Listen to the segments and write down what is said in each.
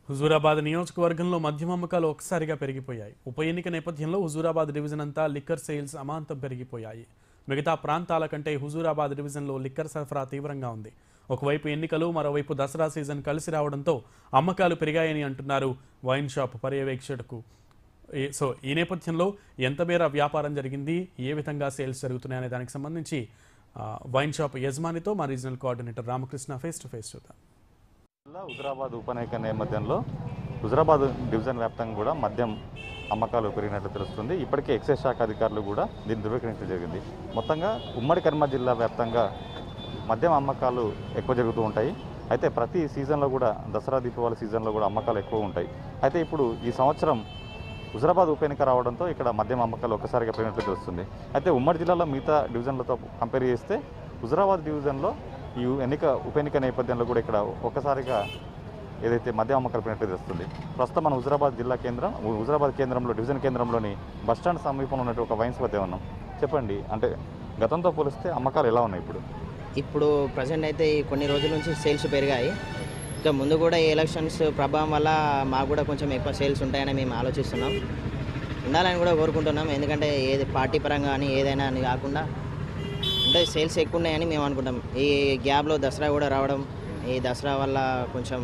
హుజూరాబాద్ నియోజకవర్గంలో మద్యం అమ్మకాలు ఒక్కసారిగా పెరిగిపోయాయి ఉప ఎన్నిక నేపథ్యంలో హుజూరాబాద్ డివిజన్ అంతా లిక్కర్ సేల్స్ అమాంతం పెరిగిపోయాయి మిగతా ప్రాంతాల కంటే హుజూరాబాద్ డివిజన్లో లిక్కర్ సరఫరా తీవ్రంగా ఉంది ఒకవైపు ఎన్నికలు మరోవైపు దసరా సీజన్ కలిసి రావడంతో అమ్మకాలు పెరిగాయని అంటున్నారు వైన్ షాప్ పర్యవేక్షకుడు ఏ- సో ఈ నేపథ్యంలో ఎంత మేర వ్యాపారం జరిగింది ఏ విధంగా సేల్స్ జరుగుతున్నాయనే దానికి సంబంధించి ఆ, వైన్ షాప్ యజమానితో మా regional coordinator Ramakrishna face to face చూద్దాం జిల్లా హుజరాబాద్ ఉప ఎన్నిక నేపథ్యంలో హుజరాబాద్ డివిజన్ వ్యాప్తంగా కూడా మద్యం అమ్మకాలు పెరిగినట్లు తెలుస్తుంది ఇప్పటికే ఎక్సైజ్ శాఖ అధికారులు కూడా దీన్ని ధృవీకరించడం జరిగింది మొత్తంగా ఉమ్మడి కర్మ జిల్లా వ్యాప్తంగా మద్యం అమ్మకాలు ఎక్కువ జరుగుతూ ఉంటాయి అయితే ప్రతి సీజన్లో కూడా దసరా దీపావళి సీజన్లో కూడా అమ్మకాలు ఎక్కువ ఉంటాయి అయితే ఇప్పుడు ఈ సంవత్సరం హుజరాబాద్ ఉప ఎన్నిక రావడంతో ఇక్కడ మద్యం అమ్మకాలు ఒక్కసారిగా పెరిగినట్లు తెలుస్తుంది అయితే ఉమ్మడి జిల్లాలో మిగతా డివిజన్లతో కంపేర్ చేస్తే హుజరాబాద్ డివిజన్లో ఈ ఎన్నిక ఉప ఎన్నిక నేపథ్యంలో కూడా ఇక్కడ ఒక్కసారిగా ఏదైతే మద్యం అమ్మకాలు పెరిగినట్లు తెలుస్తుంది ప్రస్తుతం మన హుజరాబాద్ జిల్లా కేంద్రం హుజరాబాద్ కేంద్రంలో డివిజన్ కేంద్రంలోని బస్టాండ్ సమీపంలో ఉన్నటువంటి ఒక వైన్స్ వద్ద ఉన్నాం చెప్పండి అంటే గతంతో పోలిస్తే అమ్మకాలు ఎలా ఉన్నాయి ఇప్పుడు ఇప్పుడు ప్రజెంట్ అయితే ఈ కొన్ని రోజుల నుంచి సేల్స్ పెరిగాయి ఇంకా ముందు కూడా ఈ ఎలక్షన్స్ ప్రభావం వల్ల మాకు కూడా కొంచెం ఎక్కువ సేల్స్ ఉంటాయని మేము ఆలోచిస్తున్నాం ఉండాలని కూడా కోరుకుంటున్నాం ఎందుకంటే ఏది పార్టీ పరంగా కానీ ఏదైనా అని కాకుండా అంటే సేల్స్ ఎక్కువ ఉన్నాయని మేము అనుకుంటాం ఈ గ్యాప్లో దసరా కూడా రావడం ఈ దసరా వల్ల కొంచెం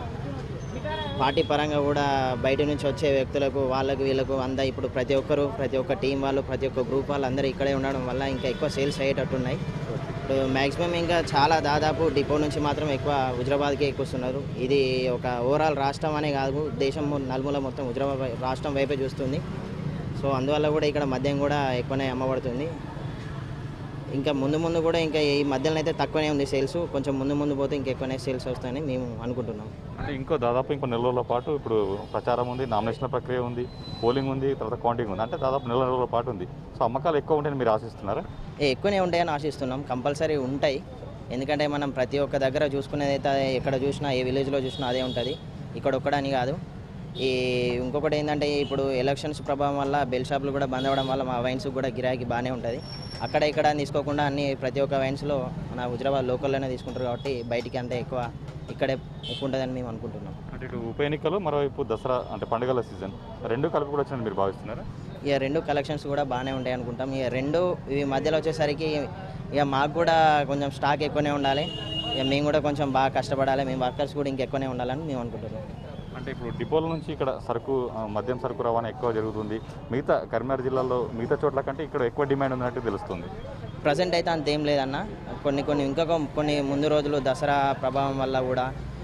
పార్టీ పరంగా కూడా బయట నుంచి వచ్చే వ్యక్తులకు వాళ్ళకు వీళ్ళకు అందా ఇప్పుడు ప్రతి ఒక్కరు ప్రతి ఒక్క టీం వాళ్ళు ప్రతి ఒక్క గ్రూప్ వాళ్ళు అందరూ ఇక్కడే ఉండడం వల్ల ఇంకా ఎక్కువ సేల్స్ అయ్యేటట్టున్నాయి ఇప్పుడు మ్యాక్సిమం ఇంకా చాలా దాదాపు డిపో నుంచి మాత్రం ఎక్కువ హుజరాబాద్కే ఎక్కువ వస్తున్నారు ఇది ఒక ఓవరాల్ రాష్ట్రం అనే కాదు దేశం మొ- నలుమూల మొత్తం హుజరాబాద్ వై- రాష్ట్రం వైపే చూస్తుంది సో అందువల్ల కూడా ఇక్కడ మద్యం కూడా ఎక్కువనే అమ్మబడుతుంది ఇంకా ముందు ముందు కూడా ఇంకా ఈ మధ్యలో అయితే తక్కువనే ఉంది సేల్స్ కొంచెం ముందు ముందు పోతే ఇంకా ఎక్కువనే సేల్స్ వస్తాయని మేము అనుకుంటున్నాం అంటే ఇంకో దాదాపు ఇంకో నెల రోజుల పాటు ఇప్పుడు ప్రచారం ఉంది నామినేషన్ ప్రక్రియ ఉంది పోలింగ్ ఉంది తర్వాత కౌంటింగ్ ఉంది అంటే దాదాపు నెల రోజుల పాటు ఉంది సో అమ్మకాలు ఎక్కువ ఉంటాయని మీరు ఆశిస్తున్నారా ఏ, ఎక్కువనే ఉంటాయని ఆశిస్తున్నాం కంపల్సరీ ఉంటాయి ఎందుకంటే మనం ప్రతి ఒక్క దగ్గర చూసుకునేది అయితే ఎక్కడ చూసినా ఏ విలేజ్లో చూసినా అదే ఉంటుంది ఇక్కడ ఒక్కడని కాదు ఈ ఇంకొకటి ఏంటంటే ఇప్పుడు ఎలక్షన్స్ ప్రభావం వల్ల బెల్ షాపులు కూడా బంద్ అవ్వడం వల్ల మా వైన్స్ కూడా గిరాకీ బాగానే ఉంటుంది అక్కడ ఇక్కడ అని తీసుకోకుండా అన్ని ప్రతి ఒక్క వైన్స్లో మన హుజరాబాద్ లోకల్లోనే తీసుకుంటారు కాబట్టి బయటికి అంటే ఎక్కువ ఇక్కడే ఎక్కువ ఉంటుందని మేము అనుకుంటున్నాం అంటే ఇటు ఉప ఎన్నికలు మరోవైపు దసరా అంటే పండుగల సీజన్ రెండు కలిపి కూడా వచ్చినట్టు మీరు భావిస్తున్నారా ఇక రెండు కలెక్షన్స్ కూడా బాగానే ఉంటాయి అనుకుంటాం ఇక రెండు ఇవి మధ్యలో వచ్చేసరికి ఇక మాకు కూడా కొంచెం స్టాక్ ఎక్కువనే ఉండాలి ఇక మేము కూడా కొంచెం బాగా కష్టపడాలి మేము వర్కర్స్ కూడా ఇంకెక్కువనే ఉండాలని మేము అనుకుంటున్నాం అంటే ఇప్పుడు డిపోల నుంచి ఇక్కడ సరుకు ఆ, మద్యం సరుకు రవాణా ఎక్కువ జరుగుతుంది మిగతా కరీంనగర్ జిల్లాలో మిగతా చోట్ల కంటే ఇక్కడ ఎక్కువ డిమాండ్ ఉన్నట్టు తెలుస్తుంది ప్రజెంట్ అయితే అంతేం లేదన్న కొన్ని కొన్ని ఇంకొక కొన్ని ముందు రోజులు దసరా ప్రభావం వల్ల కూడా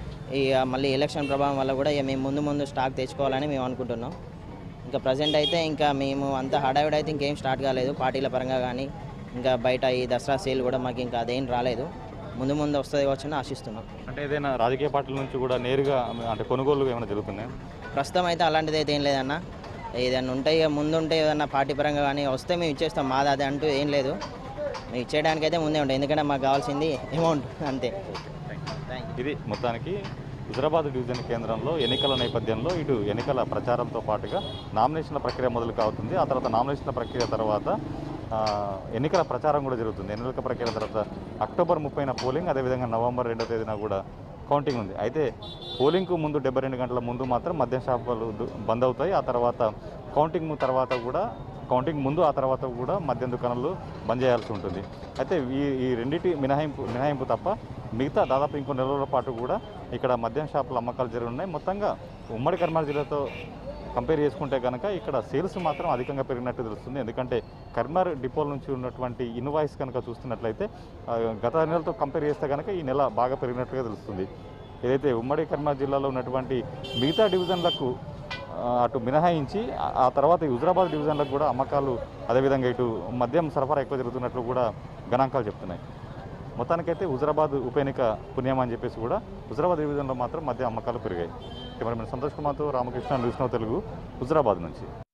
ఇక మళ్ళీ ఎలక్షన్ ప్రభావం వల్ల కూడా ఇక మేము ముందు ముందు స్టాక్ తెచ్చుకోవాలని మేము అనుకుంటున్నాం ఇంకా ప్రజెంట్ అయితే ఇంకా మేము అంత హడావిడి అయితే ఇంకేం స్టార్ట్ కాలేదు పార్టీల పరంగా కానీ ఇంకా బయట ఈ దసరా సేల్ కూడా మాకు ఇంకా అదేం రాలేదు ముందు ముందు వస్తుంది కావచ్చని ఆశిస్తున్నాం అంటే ఏదైనా రాజకీయ పార్టీల నుంచి కూడా నేరుగా అంటే కొనుగోలు ఏమైనా జరుగుతున్నాయి ప్రస్తుతం అయితే అలాంటిది అయితే ఏం లేదన్న ఏదైనా ఉంటే ఇక ముందు ఉంటే ఏదన్నా పార్టీ పరంగా కానీ వస్తే మేము ఇచ్చేస్తాం మాది అది అంటూ ఏం లేదు మేము ఇచ్చేయడానికి అయితే ముందే ఉంటాయి ఎందుకంటే మాకు కావాల్సింది అమౌంట్ అంతే థ్యాంక్ యూ ఇది మొత్తానికి హుజరాబాద్ డివిజన్ కేంద్రంలో ఎన్నికల నేపథ్యంలో ఇటు ఎన్నికల ప్రచారంతో పాటుగా నామినేషన్ల ప్రక్రియ మొదలు కావుతుంది ఆ తర్వాత నామినేషన్ల ప్రక్రియ తర్వాత ఆ, ఎన్నికల ప్రచారం కూడా జరుగుతుంది ఎన్నికల ప్రక్రియ తర్వాత అక్టోబర్ ముప్పైన పోలింగ్ అదేవిధంగా నవంబర్ రెండో తేదీన కూడా కౌంటింగ్ ఉంది అయితే పోలింగ్కు ముందు డెబ్బై రెండు గంటల ముందు మాత్రం మద్యం షాపులు దు- బంద్ అవుతాయి ఆ తర్వాత కౌంటింగ్ తర్వాత కూడా కౌంటింగ్ ముందు ఆ తర్వాత కూడా మద్యం దుకాణాలు బంద్ చేయాల్సి ఉంటుంది అయితే ఈ ఈ రెండింటి మినహాయింపు మినహాయింపు తప్ప మిగతా దాదాపు ఇంకో నెల రోజుల పాటు కూడా ఇక్కడ మద్యం షాపుల అమ్మకాలు జరుగున్నాయి మొత్తంగా ఉమ్మడి కర్మార్ జిల్లాతో కంపేర్ చేసుకుంటే కనుక ఇక్కడ సేల్స్ మాత్రం అధికంగా పెరిగినట్టు తెలుస్తుంది ఎందుకంటే కర్మార్ డిపోల నుంచి ఉన్నటువంటి ఇన్వాయిస్ కనుక చూస్తున్నట్లయితే ఆ, గత నెలతో కంపేర్ చేస్తే కనుక ఈ నెల బాగా పెరిగినట్టుగా తెలుస్తుంది ఏదైతే ఉమ్మడి కర్మార్ జిల్లాలో ఉన్నటువంటి మిగతా డివిజన్లకు ఆ, అటు మినహాయించి ఆ- ఆ తర్వాత ఈ హుజరాబాద్ డివిజన్లకు కూడా అమ్మకాలు అదేవిధంగా ఇటు మద్యం సరఫరా ఎక్కువ జరుగుతున్నట్లు కూడా గణాంకాలు చెప్తున్నాయి మొత్తానికైతే హుజరాబాద్ ఉప ఎన్నిక పుణ్యం అని చెప్పేసి కూడా హుజరాబాద్ డివిజన్లో మాత్రం మద్య అమ్మకాలు పెరిగాయి కెమెరామెన్ సంతోష్ కుమార్తో రామకృష్ణ న్యూస్ నౌ తెలుగు హుజరాబాద్ నుంచి